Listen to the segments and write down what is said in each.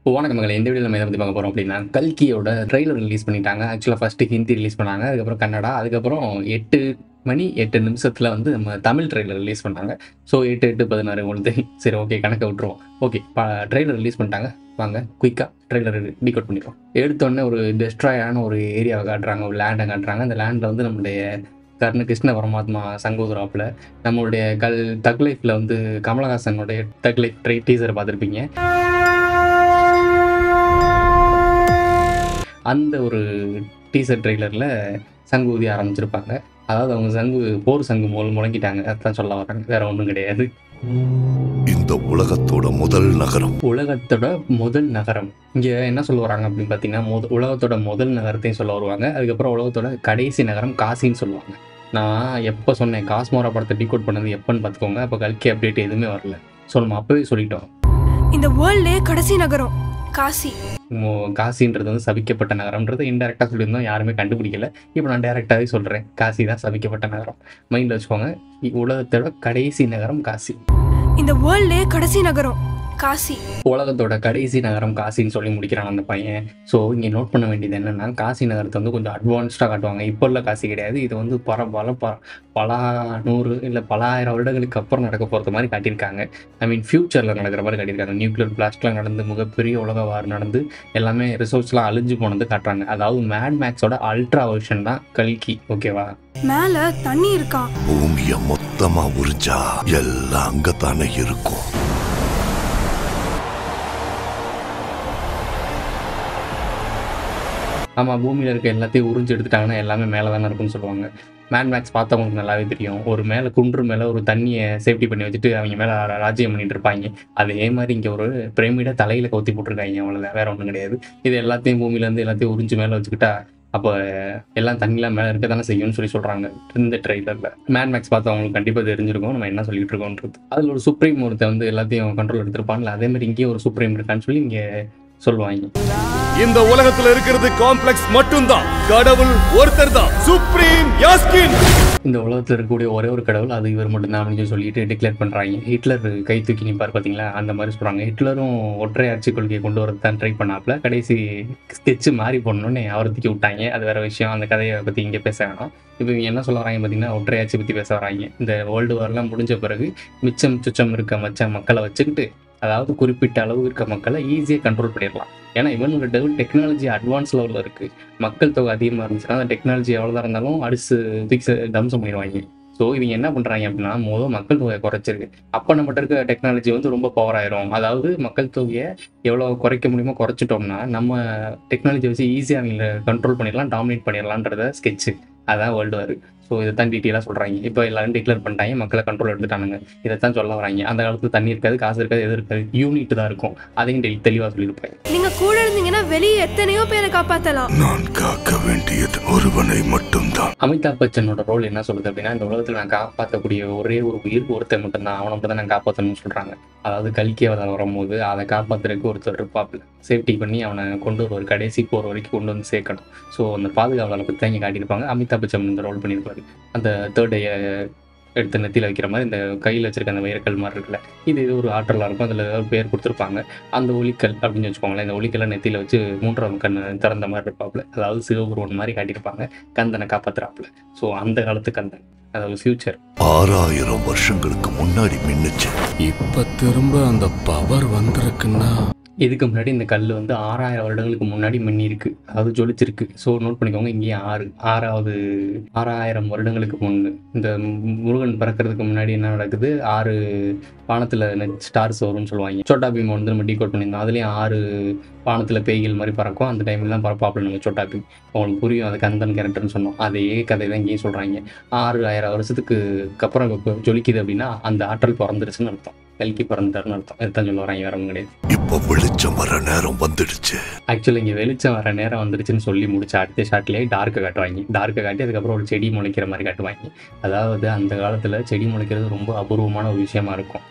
வணக்கம் மகளே இந்த வீடியோ நம்ம எதை பற்றி பார்க்க போகிறோம் அப்படின்னா கல்கியோட ட்ரெய்லர் ரிலீஸ் பண்ணிட்டாங்க ஆக்சுவலாக ஃபஸ்ட்டு ஹிந்தி ரிலீஸ் பண்ணாங்க அதுக்கப்புறம் கன்னடா அதுக்கப்புறம் எட்டு மணி எட்டு நிமிஷத்தில் வந்து நம்ம தமிழ் ட்ரெய்லர் ரிலீஸ் பண்ணாங்க ஸோ எட்டு எட்டு பதினாறு உங்களுக்கு தெரியும் சரி ஓகே கணக்கை விட்டுருவோம் ஓகே ட்ரெய்லர் ரிலீஸ் பண்ணிட்டாங்க வாங்க குயிக்காக ட்ரெய்லர் டிகோட் பண்ணிடுவோம் எடுத்தோடனே ஒரு டெஸ்ட்ராயான ஒரு ஏரியாவை காட்டுறாங்க ஒரு லேண்டை காட்டுறாங்க அந்த லேண்டில் வந்து நம்மளுடைய கர்ண கிருஷ்ண பரமாத்மா சங்கோதராப்பில் நம்மளுடைய கல் தக் லைஃப்பில் வந்து கமலஹாசனுடைய தக் லைஃப் ட்ரை டீசர் பார்த்துருப்பீங்க அந்த ஒரு டீசர் ட்ரெய்லரில் சங்கு ஊதி ஆரம்பிச்சிருப்பாங்க அதாவது அவங்க சங்கு போர் சங்கு மூலம் முழங்கிட்டாங்க அதான் சொல்ல வராங்க வேற ஒன்றும் கிடையாது இந்த உலகத்தோட முதல் நகரம் உலகத்தோட முதல் நகரம் இங்கே என்ன சொல்ல வராங்க அப்படின்னு பார்த்தீங்கன்னா முத உலகத்தோட முதல் நகரத்தையும் சொல்ல வருவாங்க அதுக்கப்புறம் உலகத்தோட கடைசி நகரம் காசின்னு சொல்லுவாங்க நான் எப்போ சொன்னேன் காஸ்மோரா படத்தை டிகோட் பண்ணது எப்போன்னு பார்த்துக்கோங்க அப்போ கல்கி அப்டேட் எதுவுமே வரல ஸோ நம்ம அப்போவே சொல்லிட்டோம் இந்த வேர்ல்ட்லே கடைசி நகரம் காசி மோ- காசின்றது வந்து சபிக்கப்பட்ட நகரம்ன்றது இன்டெரக்டாக சொல்லியிருந்தோம் யாருமே கண்டுபிடிக்கல இப்போ நான் டைரெக்டாகவே சொல்கிறேன் காசி தான் சபிக்கப்பட்ட நகரம் மைண்டில் வச்சுக்கோங்க இ- உலகத்தோட கடைசி நகரம் காசி இந்த வேர்ல்ட்லே கடைசி நகரம் காசி உலகத்தோட கடைசி நகரம் காசின்னு சொல்லி முடிக்கிறான் அந்த பையன் ஸோ இங்கே நோட் பண்ண வேண்டியது என்னென்னா காசி நகரத்தை வந்து கொஞ்சம் அட்வான்ஸ்டாக காட்டுவாங்க இப்போ உள்ள காசி கிடையாது இது வந்து பல பல ப பல நூறு இல்லை பல ஆயிரம் வருடங்களுக்கு அப்புறம் நடக்க போகிறது மாதிரி காட்டியிருக்காங்க ஐ மீன் ஃப்யூச்சரில் நடக்கிற மாதிரி காட்டியிருக்காங்க நியூக்ளியர் பிளாஸ்ட்லாம் நடந்து மிகப்பெரிய உலக வார் நடந்து எல்லாமே ரிசோர்ஸ்லாம் அழிஞ்சு போனது காட்டுறாங்க அதாவது மேட் மேக்ஸோட அல்ட்ரா வெர்ஷன் தான் கல்கி ஓகேவா மேல தண்ணி இருக்கான் பூமிய மொத்தமா உறிஞ்சா எல்லாம் அங்கத்தானே இருக்கும் ஆமாம் பூமியில் இருக்க எல்லாத்தையும் உறிஞ்சு எடுத்துட்டாங்கன்னா எல்லாமே மேலே தானே இருக்கும்னு சொல்லுவாங்க மேன் மேக்ஸ் பார்த்தவங்களுக்கு நல்லாவே தெரியும் ஒரு மேலே குன்று மேலே ஒரு தண்ணியை சேஃப்டி பண்ணி வச்சுட்டு அவங்க மேலே ராஜ்யம் பண்ணிட்டு இருப்பாங்க அதே மாதிரி இங்கே ஒரு பிரமிடை தலையில் கவுத்தி போட்டிருக்காங்க அவ்வளோதான் வேற ஒன்றும் கிடையாது இது எல்லாத்தையும் பூமியிலேருந்து எல்லாத்தையும் உறிஞ்சு மேலே வச்சுக்கிட்டா அப்போ எல்லாம் தண்ணிலாம் மேலே இருக்க தானே செய்யும்னு சொல்லி சொல்கிறாங்க இந்த ட்ரெய்லரில் மேன் மேக்ஸ் பார்த்தவங்களுக்கு கண்டிப்பாக தெரிஞ்சிருக்கும் நம்ம என்ன சொல்லிட்டு இருக்கோன்றது அதில் ஒரு சுப்ரீம் ஒருத்தன் வந்து எல்லாத்தையும் கண்ட்ரோல் எடுத்திருப்பான்ல அதே மாதிரி இங்கேயும் ஒரு சுப்ரீம் இருக்கான்னு சொல்லி இங்கே சொல்லுவாங்க இந்த உலகத்துல இருக்கிறது காம்ப்ளெக்ஸ் மட்டும்தான் கடவுள் ஒருத்தர் தான் சுப்ரீம் யாஸ்கின் இந்த உலகத்தில் இருக்கக்கூடிய ஒரே ஒரு கடவுள் அது இவர் மட்டும்தான் அப்படின்னு சொல்லி சொல்லிட்டு டிக்ளேர் பண்ணுறாங்க ஹிட்லர் கை தூக்கி நிற்பார் பார்த்தீங்களா அந்த மாதிரி சொல்கிறாங்க ஹிட்லரும் ஒற்றை ஆட்சி கொள்கையை கொண்டு வரது தான் ட்ரை பண்ணாப்புல கடைசி ஸ்கெட்சு மாறி போடணும்னு அவரை தூக்கி விட்டாங்க அது வேற விஷயம் அந்த கதையை பற்றி இங்கே பேச வேணாம் இப்போ இவங்க என்ன சொல்ல வராங்க பார்த்தீங்கன்னா ஒற்றை ஆட்சி பற்றி பேச வராங்க இந்த வேர்ல்டு வார்லாம் முடிஞ்ச பிறகு மிச்சம் சுச்சம் இருக்க மச்ச மக்களை வச்சுக்கிட்டு அதாவது குறிப்பிட்ட அளவு இருக்க மக்களை ஈஸியாக கண்ட்ரோல் பண்ணிடலாம் ஏன்னா இவனோட டெவல் டெக்னாலஜி அட்வான்ஸ் லெவலில் இருக்குது மக்கள் தொகை அதிகமாக இருந்துச்சுன்னா அந்த டெக்னாலஜி எவ்வளோதான் இருந்தாலும் அடிச்சு தூக்கி தம்சம் பண்ணிடுவாங்க ஸோ இவங்க என்ன பண்ணுறாங்க அப்படின்னா முதல் மக்கள் தொகையை குறைச்சிருக்கு அப்போ நம்மகிட்ட இருக்க டெக்னாலஜி வந்து ரொம்ப பவர் ஆயிரும் அதாவது மக்கள் தொகையை எவ்வளோ குறைக்க முடியுமோ குறைச்சிட்டோம்னா நம்ம டெக்னாலஜி வச்சு ஈஸியாக அவங்கள கண்ட்ரோல் பண்ணிடலாம் டாமினேட் பண்ணிடலான்றத ஸ்கெட்சு அதான் வேர்ல்டு வார் ஸோ இதை தான் டீட்டெயிலாக சொல்கிறாங்க இப்போ எல்லாரும் டிக்ளேர் பண்ணிட்டாங்க மக்களை கண்ட்ரோல் எடுத்துட்டானுங்க இதை தான் சொல்ல வராங்க அந்த காலத்தில் தண்ணி இருக்காது காசு இருக்காது எது இருக்காது யூனிட் தான் இருக்கும் அதையும் தெளி தெளிவாக சொல்லியிருப்பாங்க நீங்க கூட இருந்தீங்கன்னா வெளியே எத்தனையோ பேரை காப்பாத்தலாம் நான் காக்க வேண்டியது ஒருவனை மட்டும்தான் அமிதாப் பச்சனோட ரோல் என்ன சொல்லுது அப்படின்னா இந்த உலகத்தில் நான் காப்பாற்றக்கூடிய ஒரே ஒரு உயிர் ஒருத்தர் மட்டும்தான் அவனை மட்டும் தான் நான் காப்பாற்றணும்னு சொல்கிறாங்க அதாவது கல்கி அவதாரம் வரும்போது அதை காப்பாற்றுறதுக்கு ஒருத்தர் இருப்பாப்புல சேஃப்டி பண்ணி அவனை கொண்டு வருவார் கடைசி போகிற வரைக்கும் கொண்டு வந்து சேர்க்கணும் ஸோ அந்த பாதுகாவலரை பற்றி தான் இங்கே காட்டியிருப்பாங்க அமிதாப் பச்சன் இந்த ரோல் பண்ணியிருப்பாரு அந்த தேர்ட் எடுத்து நெத்தியில் வைக்கிற மாதிரி இந்த கையில் வச்சிருக்க அந்த வைரக்கல் மாதிரி இருக்குல்ல இது இது ஒரு ஆற்றலாக இருக்கும் அதில் ஏதாவது பேர் கொடுத்துருப்பாங்க அந்த ஒலிக்கல் அப்படின்னு வச்சுக்கோங்களேன் இந்த ஒலிக்கலை நெத்தியில் வச்சு மூன்றாவது கண் திறந்த மாதிரி இருப்பாப்புல அதாவது சிவபுருவன் மாதிரி காட்டியிருப்பாங்க கந்தனை காப்பாத்துறாப்புல ஸோ அந்த காலத்து கந்தன் அதாவது ஃபியூச்சர் ஆறாயிரம் வருஷங்களுக்கு முன்னாடி மின்னுச்சு இப்ப திரும்ப அந்த பவர் வந்திருக்குன்னா இதுக்கு முன்னாடி இந்த கல் வந்து ஆறாயிரம் வருடங்களுக்கு முன்னாடி மின்னி இருக்கு அதாவது ஜொலிச்சிருக்கு ஸோ நோட் பண்ணிக்கோங்க இங்கேயும் ஆறு ஆறாவது ஆறாயிரம் வருடங்களுக்கு முன்னு இந்த மு- முருகன் பிறக்கிறதுக்கு முன்னாடி என்ன நடக்குது ஆறு வானத்தில் ஸ்டார்ஸ் வரும்னு சொல்லுவாங்க சோட்டா பீம் வந்து நம்ம டீகோட் பண்ணியிருந்தோம் அதுலேயும் ஆறு வானத்தில் பேய்கள் மாதிரி பறக்கும் அந்த டைமில் தான் பரப்பாப்பில் நம்ம சோட்டா பீம் உங்களுக்கு புரியும் அது கந்தன் கேரக்டர்னு சொன்னோம் அதே கதை தான் இங்கேயும் சொல்கிறாங்க ஆறு ஆயிரம் வருஷத்துக்கு அப்புறம் இப்போ ஜொலிக்குது அப்படின்னா அந்த ஆற்றல் பிறந்துருச்சுன்னு அர்த்தம் கல்கி பிறந்தாருன்னு அர்த்தம் இதுதான் சொல்ல வராங்க வேற ஒன்றும் கிடையாது இப்ப வெளிச்சம் வர நேரம் வந்துடுச்சு ஆக்சுவலி இங்கே வெளிச்சம் வர நேரம் வந்துருச்சுன்னு சொல்லி முடிச்ச அடுத்த ஷாட்லேயே டார்க்கை காட்டுவாங்க டார்க்கை காட்டி அதுக்கப்புறம் ஒரு செடி முளைக்கிற மாதிரி காட்டுவாங்க அதாவது அந்த காலத்தில் செடி முளைக்கிறது ரொம்ப அபூர்வமான ஒரு விஷயமா இருக்கும்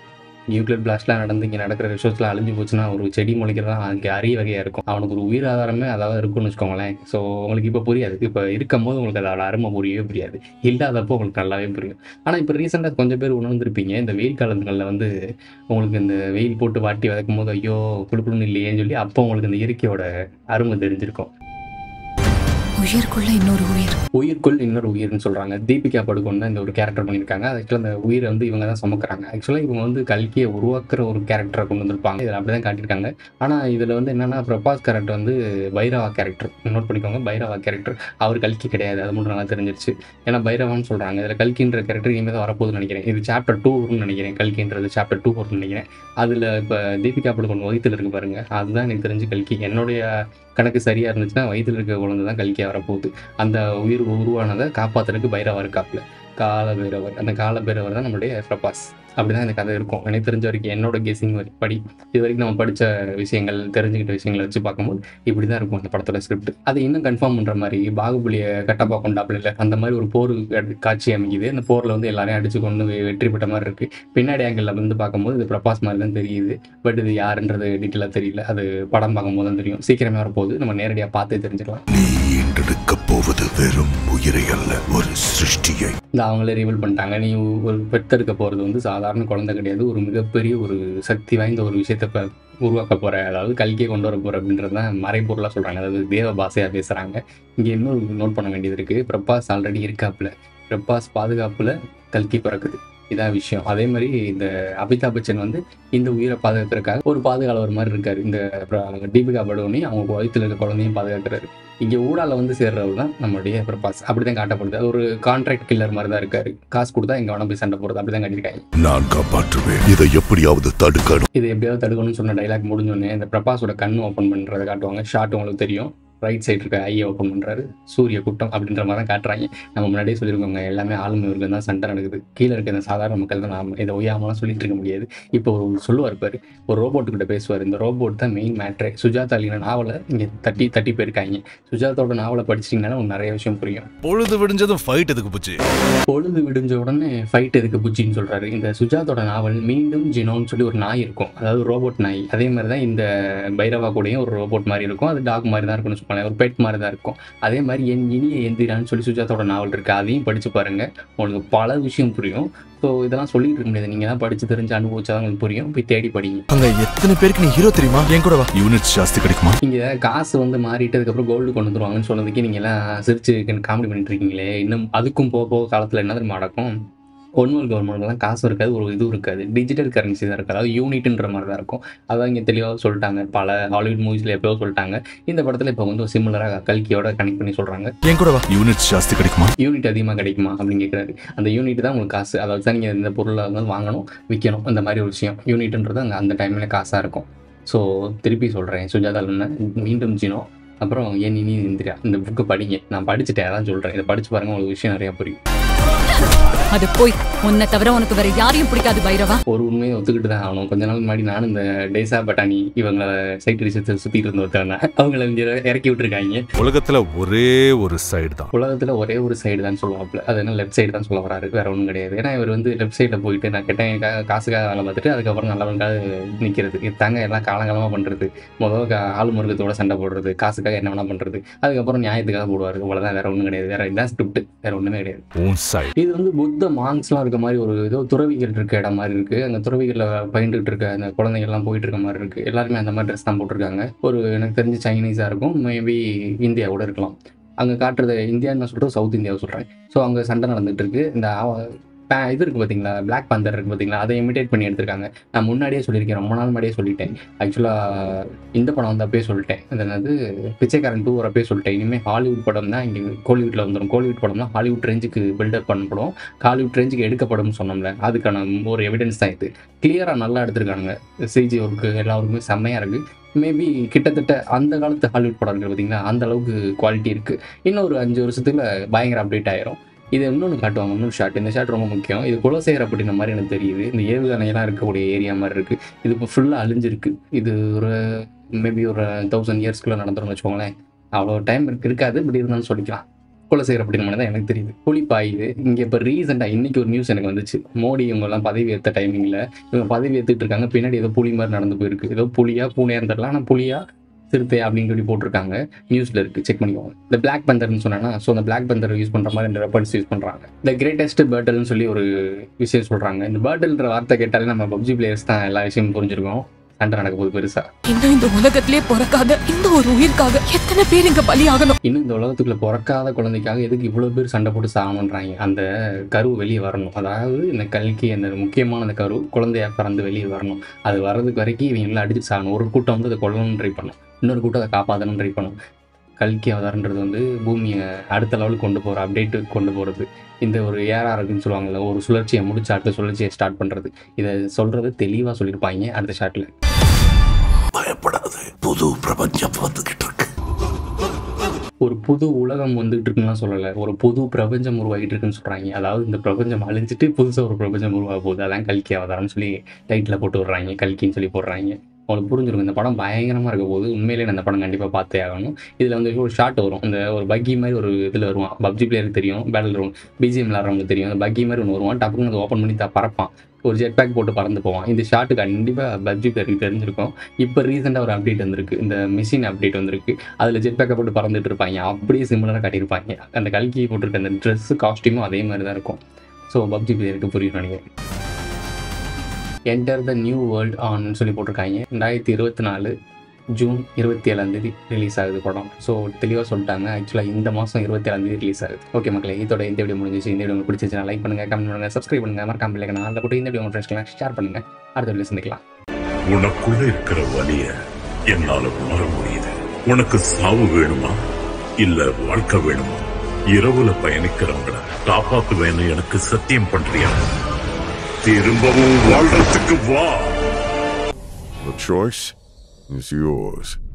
நியூக்ளியர் பிளாஸ்ட்லாம் நடந்து இங்கே நடக்கிற ரிசோர்ஸ்லாம் அழிஞ்சு போச்சுன்னா ஒரு செடி முளைக்கிறதா அங்கே அரிய வகையாக இருக்கும் அவனுக்கு ஒரு உயிர் ஆதாரமே அதாவது இருக்கும்னு வச்சுக்கோங்களேன் ஸோ உங்களுக்கு இப்போ புரியாது இப்போ இருக்கும் போது உங்களுக்கு அதோட அருமை புரியவே புரியாது இல்லாதப்போ உங்களுக்கு நல்லாவே புரியும் ஆனால் இப்போ ரீசெண்டாக கொஞ்சம் பேர் உணர்ந்திருப்பீங்க இந்த வெயில் காலங்களில் வந்து உங்களுக்கு இந்த வெயில் போட்டு வாட்டி வதக்கும் போது ஐயோ குளுக்குளுன்னு இல்லையேன்னு சொல்லி அப்போ உங்களுக்கு இந்த இயற்கையோட அருமை தெரிஞ்சிருக்கும் உயிர்க்குள்ள இன்னொரு உயிர் உயிர்க்குள் இன்னொரு உயிர்னு சொல்கிறாங்க தீபிகா படுகோன் தான் இந்த ஒரு கேரக்டர் பண்ணியிருக்காங்க ஆக்சுவலாக அந்த உயிரை வந்து இவங்க தான் சுமக்கிறாங்க ஆக்சுவலாக இவங்க வந்து கல்கியை உருவாக்குற ஒரு கேரக்டரை கொண்டு வந்திருப்பாங்க இதில் அப்படி தான் காட்டியிருக்காங்க ஆனால் இதில் வந்து என்னென்னா பிரபாஸ் கேரக்டர் வந்து பைரவா கேரக்டர் நோட் பண்ணிக்கோங்க பைரவா கேரக்டர் அவர் கல்கி கிடையாது அது மட்டும் நல்லா தெரிஞ்சிருச்சு ஏன்னா பைரவான்னு சொல்கிறாங்க இதில் கல்கின்ற கேரக்டர் இனிமேல் தான் வரப்போகுதுன்னு நினைக்கிறேன் இது சாப்டர் டூன்னு நினைக்கிறேன் கல்கின்றது சாப்டர் டூ வரும்னு நினைக்கிறேன் அதில் இப்போ தீபிகா படுகோன் வயிற்றுல இருக்கு பாருங்க அதுதான் எனக்கு தெரிஞ்சு கல்கி என்னுடைய கணக்கு சரியாக இருந்துச்சுன்னா வயிற்றுல இருக்க குழந்தை தான் கல்கியாக வரப்போகுது அந்த உயிர் உருவானதை காப்பாற்றுறதுக்கு பைரவா இருக்காப்புல கால பைரவர் அந்த கால பைரவர் தான் நம்மளுடைய பிரபாஸ் அப்படிதான் இந்த கதை இருக்கும் எனக்கு தெரிஞ்ச வரைக்கும் என்னோட கெஸிங் படி இது வரைக்கும் நம்ம படித்த விஷயங்கள் தெரிஞ்சுக்கிட்ட விஷயங்களை வச்சு பார்க்கும்போது இப்படி தான் இருக்கும் அந்த படத்தோட ஸ்கிரிப்ட் அதை இன்னும் கன்ஃபார்ம் பண்ணுற மாதிரி பாகுபலியை கட்டப்பா கொண்டாப்புல இல்லை அந்த மாதிரி ஒரு போர் எடு- காட்சி அமைக்குது அந்த போரில் வந்து எல்லாரையும் அடிச்சு கொண்டு வெ- வெற்றி பெற்ற மாதிரி இருக்கு பின்னாடி ஆங்கிளில் வந்து பார்க்கும்போது இது பிரபாஸ் மாதிரி தான் தெரியுது பட் இது யாருன்றது டீட்டெயிலாக தெரியல அது படம் பார்க்கும்போது தான் தெரியும் சீக்கிரமே வரப்போகுது நம்ம நேரடியாக பார்த்தே தெரிஞ்சுக்கலாம் நீ ஈண்டெடுக்கப் போவது வெறும் உயிரை அல்ல ஒரு சிருஷ்டியை இந்த அவங்களே ரிவீல் பண்ணிட்டாங்க நீ ஒரு பெத்தெடுக்க போகிறது வந்து சாதாரண குழந்தை கிடையாது ஒரு மிகப்பெரிய ஒரு சக்தி வாய்ந்த ஒரு விஷயத்தை இப்போ உருவாக்க போகிற அதாவது கல்கியை கொண்டு வர போகிற அப்படின்றது தான் மறைபொருளாக சொல்கிறாங்க அதாவது தேவ பாஷையாக பேசுகிறாங்க இங்கே இன்னும் நோட் பண்ண வேண்டியது இருக்குது பிரபாஸ் ஆல்ரெடி இருக்காப்புல பிரபாஸ் பாதுகாப்பில் கல்கி பிறக்குது இதான் விஷயம் அதே மாதிரி இந்த அமிதாப் பச்சன் வந்து இந்த உயிரை பாதுகாக்கிறதுக்காக ஒரு பாதுகாவலர் மாதிரி இருக்காரு இந்த பிர- தீபிகா படுகோனி அவங்க வயித்துல இருக்க குழந்தையும் பாதுகாக்கிறாரு இங்கே ஊடால வந்து சேர்றவர் தான் நம்மளுடைய பிரபாஸ் அப்படி தான் காட்டப்படுது அது ஒரு கான்ட்ராக்ட் கில்லர் மாதிரி தான் இருக்காரு காசு கொடுத்தா இங்கே வேணா போய் சண்டை போடுறது அப்படி தான் காட்டியிருக்காங்க நான் காப்பாற்றுவேன் இதை எப்படியாவது தடுக்கணும் இது எப்படியாவது தடுக்கணும்னு சொன்ன டைலாக் முடிஞ்சோடனே இந்த பிரபாஸோட கண்ணு ஓப்பன் பண்ணுறதை காட்டுவாங்க ஷார்ட் உங்களுக்கு தெரியும் ரைட் சைடு இருக்க ஐயை ஓப்பன் பண்ணுறாரு சூரிய கூட்டம் அப்படின்ற மாதிரி தான் காட்டுறாங்க நம்ம முன்னாடியே சொல்லியிருக்கோங்க எல்லாமே ஆளுமை வர்க்கம் தான் சண்டை நடக்குது கீழே இருக்க இந்த சாதாரண மக்கள் தான் நாம இதை ஒய்யாமலாம் சொல்லிட்டு இருக்க முடியாது இப்போ ஒரு சொல்லுவார் பாரு ஒரு ரோபோட் கிட்ட பேசுவார் இந்த ரோபோட் தான் மெயின் மேட்ரே சுஜாதா அலின நாவலை இங்கே தட்டி தட்டி போயிருக்காங்க சுஜாதாவோட நாவலை படிச்சிட்டிங்கன்னா உங்களுக்கு நிறைய விஷயம் புரியும் பொழுது விடிஞ்சதும் ஃபைட் எதுக்கு போச்சு பொழுது விடிஞ்ச உடனே ஃபைட் எதுக்கு புச்சின்னு சொல்றாரு இந்த சுஜாதோட நாவல் மீண்டும் ஜினோன்னு சொல்லி ஒரு நாய் இருக்கும் அதாவது ரோபோட் நாய் அதே மாதிரி தான் இந்த பைரவா கூடயும் ஒரு ரோபோட் மாதிரி இருக்கும் அது டாக் மாதிரி தான் இருக்கும்னு சொல்லுவாங்க ஒரு பெட் மாதிரி தான் இருக்கும் அதே மாதிரி என் இனிய எந்திரான்னு சொல்லி சுஜாதோட நாவல் இருக்கு அதையும் படிச்சு பாருங்க உங்களுக்கு பல விஷயம் புரியும் ஸோ இதெல்லாம் சொல்லிட்டு இருக்க முடியாது நீங்க தான் படிச்சு தெரிஞ்சு அனுபவிச்சா தான் உங்களுக்கு புரியும் போய் தேடி படிங்க அங்க எத்தனை பேருக்கு நீ ஹீரோ தெரியுமா என் கூட வா யூனிட் ஜாஸ்தி கிடைக்குமா இங்க காசு வந்து மாறிட்டு அதுக்கப்புறம் கோல்டு கொண்டு வந்துருவாங்கன்னு சொன்னதுக்கு நீங்க எல்லாம் சிரிச்சு காமெடி பண்ணிட்டு இருக்கீங்களே இன்னும் அதுக்கும் போக போக காலத்துல என்ன தெரியுமா நடக்கும் ஒன்வல் கவர்மெண்ட்லாம் காசு இருக்காது ஒரு இதுவும் இருக்காது டிஜிட்டல் கரன்சி தான் இருக்காது அதாவது யூனிட்ன்ற மாதிரி தான் இருக்கும் அதான் இங்கே தெளிவாக சொல்லிட்டாங்க பல ஹாலிவுட் மூவிஸில் எப்பயோ சொல்லிட்டாங்க இந்த படத்தில் இப்போ வந்து சிமிலராக கல்கியோட கனெக்ட் பண்ணி சொல்கிறாங்க என் கூட வா யூனிட் ஜாஸ்தி கிடைக்குமா யூனிட் அதிகமாக கிடைக்குமா அப்படின்னு கேட்குறாரு அந்த யூனிட் தான் உங்களுக்கு காசு அதாவது தான் நீங்கள் இந்த பொருளை வந்து வாங்கணும் விற்கணும் அந்த மாதிரி ஒரு விஷயம் யூனிட்ன்றது அங்கே அந்த டைமில் காசாக இருக்கும் ஸோ திருப்பி சொல்கிறேன் சுஜாதாலன்னு மீண்டும் ஜினோ அப்புறம் என் இனி இந்திரா இந்த புக்கை படிங்க நான் படிச்சுட்டேன் அதான் சொல்கிறேன் இதை படிச்சு பாருங்க உங்களுக்கு விஷயம் நிறையா புரியும் அது போய் உன்னை தவிர உனக்கு வேற யாரையும் பிடிக்காது பைரவா ஒரு உண்மையை ஒத்துக்கிட்டு தான் ஆகணும் கொஞ்ச நாள் முன்னாடி நானும் இந்த டேசா பட்டாணி இவங்கள சைட் ரிசர்ச் சுற்றிட்டு இருந்த ஒருத்தர் தான் அவங்கள இங்க இறக்கி விட்டுருக்காங்க உலகத்துல ஒரே ஒரு சைடு தான் உலகத்தில் ஒரே ஒரு சைடு தான் சொல்லுவாப்புல அது என்ன லெஃப்ட் சைடு தான் சொல்ல வராரு வேற ஒன்றும் கிடையாது ஏன்னா இவர் வந்து லெஃப்ட் சைடில் போயிட்டு நான் கேட்டேன் கா- காசுக்காக வேலை பார்த்துட்டு அதுக்கப்புறம் நல்லவனுக்காக நிற்கிறது இது தாங்க எல்லாம் காலங்காலமாக பண்ணுறது முதல் கா- ஆள் முருகத்தோட சண்டை போடுறது காசுக்காக என்ன வேணா பண்ணுறது அதுக்கப்புறம் நியாயத்துக்காக போடுவார் இவ்வளோதான் வேற ஒன்றும் கிடையாது வேற இதான் ஸ்கிரிப்ட் வேற ஒன்றுமே கிடையாது உன் சைடு இது வந்து புத்த மாங்ஸ்லாம் இருக்க மாதிரி ஒரு ஏதோ துறவிகள் இருக்க இடம் மாதிரி இருக்கு அந்த துறவிகளில் பயின்றுட்டு இருக்க அந்த குழந்தைகள்லாம் போயிட்டு இருக்க மாதிரி இருக்கு எல்லாருமே அந்த மாதிரி ட்ரெஸ் தான் போட்டிருக்காங்க ஒரு எனக்கு தெரிஞ்சு சைனீஸாக இருக்கும் மேபி இந்தியா கூட இருக்கலாம் அங்கே காட்டுறது இந்தியான்னு நான் சொல்கிறேன் சவுத் இந்தியாவை சொல்கிறேன் ஸோ அங்கே சண்டை நடந்துட்டு இருக்கு இந்த ஆவ- பே- இது இருக்குது பார்த்தீங்களா Black Panther இருக்குது பார்த்தீங்களா அதை இமிடேட் பண்ணி எடுத்திருக்காங்க நான் முன்னாடியே சொல்லியிருக்கேன் ரொம்ப நாள் முன்னாடியே சொல்லிட்டேன் ஆக்சுவலாக இந்த படம் வந்து அப்பயே சொல்லிட்டேன் அது என்னது பிச்சைக்காரன் டூ வரப்பே சொல்லிட்டேன் இனிமேல் ஹாலிவுட் படம் தான் இங்கே கோலிவுட்டில் வந்துடும் கோலிவுட் படம் தான் ஹாலிவுட் ரேஞ்சுக்கு பில்டப் பண்ணப்படும் ஹாலிவுட் ரேஞ்சுக்கு எடுக்கப்படும் சொன்னோம்ல அதுக்கான ஒரு எவிடன்ஸ் தான் இது கிளியராக நல்லா எடுத்திருக்காங்க சிஜி ஒர்க்கு எல்லா ஒர்க்குமே செம்மையாக இருக்குது மேபி கிட்டத்தட்ட அந்த காலத்து ஹாலிவுட் படம் இருக்குது பார்த்தீங்களா அந்த அளவுக்கு குவாலிட்டி இருக்குது இன்னும் ஒரு அஞ்சு வருஷத்துல பயங்கர அப்டேட் ஆயிரும் இது இன்னொன்று காட்டுவாங்க இன்னொரு ஷாட் இந்த ஷாட் ரொம்ப முக்கியம் இது குலசேகர் அப்படின்ற மாதிரி எனக்கு தெரியுது இந்த ஏவுகணையெல்லாம் இருக்கக்கூடிய ஏரியா மாதிரி இருக்குது இது இப்போ ஃபுல்லாக அழிஞ்சிருக்கு இது ஒரு மேபி ஒரு தௌசண்ட் இயர்ஸ்க்குள்ளே நடந்துரும்னு வச்சுக்கோங்களேன் அவ்வளோ டைம் இருக்கு இருக்காது இப்படி இருந்தாலும் சொல்லிக்கலாம் கொலை செய்கிற அப்படின்னு தான் எனக்கு தெரியுது புலி பாயுது இங்கே இப்போ ரீசெண்டாக இன்னைக்கு ஒரு நியூஸ் எனக்கு வந்துச்சு மோடி இவங்கெல்லாம் பதவி ஏற்ற டைமிங்கில் இவங்க பதவி ஏற்றுட்டு இருக்காங்க பின்னாடி ஏதோ புலி மாதிரி நடந்து போயிருக்கு ஏதோ புலியா பூனையா தெரியல ஆனால் புலியா சிறுத்தை அப்படின்னு சொல்லி போட்டிருக்காங்க நியூஸில் இருக்குது செக் பண்ணிக்கோங்க இந்த பிளாக் பந்தர்னு சொன்னா ஸோ அந்த பிளாக் பந்தர் யூஸ் பண்ணுற மாதிரி இந்த வெப்பன்ஸ் யூஸ் பண்ணுறாங்க இந்த கிரேட்டஸ்ட் பேர்டல்னு சொல்லி ஒரு விஷயம் சொல்கிறாங்க இந்த பேர்டல்ன்ற வார்த்தை கேட்டாலே நம்ம பப்ஜி பிளேயர்ஸ் தான் எல்லா விஷயமும் புரிஞ்சிருக்கோம் சண்டை நடக்க போகுது பெருசா இன்னும் இந்த உலகத்திலே பிறக்காத இந்த ஒரு உயிர்க்காக எத்தனை பேர் இங்க பலியாகணும் இன்னும் இந்த உலகத்துக்குள்ள பிறக்காத குழந்தைக்காக எதுக்கு இவ்வளோ பேர் சண்டை போட்டு சாகணுன்றாங்க அந்த கரு வெளியே வரணும் அதாவது இந்த கல்கி அந்த முக்கியமான அந்த கரு குழந்தையா பிறந்து வெளியே வரணும் அது வர்றதுக்கு வரைக்கும் இவங்க எல்லாம் அடிச்சு சாகணும் ஒரு கூட்டம் வந்து அதை கொல்லணும்னு ட்ரை பண்ணும் இன்னொரு கூட்டம் அதை காப்பாற்றணும்னு ட்ரை பண்ணும் கல்கி அவதாரன்றது வந்து பூமியை அடுத்த லெவலுக்கு கொண்டு போகிற அப்டேட்டு கொண்டு போகிறது இந்த ஒரு ஏரா இருக்குன்னு சொல்லுவாங்கல்ல ஒரு சுழற்சியை முடிச்சு அடுத்த சுழற்சியை ஸ்டார்ட் பண்ணுறது இதை சொல்கிறது தெளிவாக சொல்லியிருப்பாங்க அடுத்த ஷாட்டில் பயப்படாத புது பிரபஞ்சம் வந்துகிட்டு இருக்கு ஒரு புது உலகம் வந்துகிட்டு இருக்குன்னு சொல்லலை ஒரு புது பிரபஞ்சம் உருவாகிட்டு இருக்குன்னு சொல்கிறாங்க அதாவது இந்த பிரபஞ்சம் அழிஞ்சிட்டு புதுசாக ஒரு பிரபஞ்சம் உருவாக போகுது அதான் கல்கி அவதாரம்னு சொல்லி டைட்டில் போட்டு விட்றாங்க கல்கின்னு சொல்லி போடுறாங்க உங்களுக்கு புரிஞ்சிருக்கும் இந்த படம் பயங்கரமாக இருக்க போது உண்மையிலே நான் இந்த படம் கண்டிப்பாக பார்த்தே ஆகணும் இதில் வந்து ஒரு ஷாட் வரும் இந்த ஒரு பக்கி மாதிரி ஒரு இதில் வருவான் பப்ஜி பிளேயருக்கு தெரியும் பேட்டில் ரூம் பிஜிஎம் விளாட்றவங்களுக்கு தெரியும் அந்த பக்கி மாதிரி ஒன்று வருவான் டப்புன்னு அதை ஓப்பன் பண்ணி த பறப்பான் ஒரு ஜெட் பேக் போட்டு பறந்து போவான் இந்த ஷாட்டு கண்டிப்பாக பப்ஜி பிளேயருக்கு தெரிஞ்சிருக்கும் இப்போ ரீசெண்டாக ஒரு அப்டேட் வந்திருக்கு இந்த மிஷின் அப்டேட் வந்திருக்கு அதில் ஜெட் பேக்கை போட்டு பறந்துட்டு இருப்பாங்க அப்படியே சிமிலராக காட்டியிருப்பாங்க அந்த கல்கி போட்டிருக்க அந்த ட்ரெஸ்ஸு காஸ்டியூமும் அதே மாதிரி தான் இருக்கும் ஸோ பப்ஜி பிளேயருக்கு புரியும் நினைக்கிறேன் என்டர் த நியூ வேர்ல்ட் ஆன்னு சொல்லி போட்டிருக்காங்க ரெண்டாயிரத்தி இருபத்தி நாலு ஜூன் இருபத்தி ஏழாம் தேதி ரிலீஸ் ஆகுது படம் ஸோ தெளிவாக சொல்லிட்டாங்க ஆக்சுவலாக இந்த மாதம் இருபத்தி ஏழாம் தேதி ரிலீஸ் ஆகுது ஓகே மக்களே இதோட இந்த வீடியோ முடிஞ்சிச்சு இந்த வீடியோ உங்களுக்கு பிடிச்சிச்சுன்னா லைக் பண்ணுங்க கமெண்ட் பண்ணுங்க சப்ஸ்கிரைப் பண்ணுங்க மறக்காம இல்லை நான் அதில் போட்டு இந்த வீடியோ உங்கள் ஃப்ரெண்ட்ஸ்லாம் ஷேர் பண்ணுங்க அடுத்த வீடியோ சந்திக்கலாம் உனக்குள்ள இருக்கிற வலிய என்னால உணர முடியுது உனக்கு சாவு வேணுமா இல்ல வாழ்க்கை வேணுமா இரவுல பயணிக்கிறவங்கள காப்பாத்துவேன்னு எனக்கு சத்தியம் பண்றியா திரும்பவும் வாழ்றதுக்கு வா The choice is yours.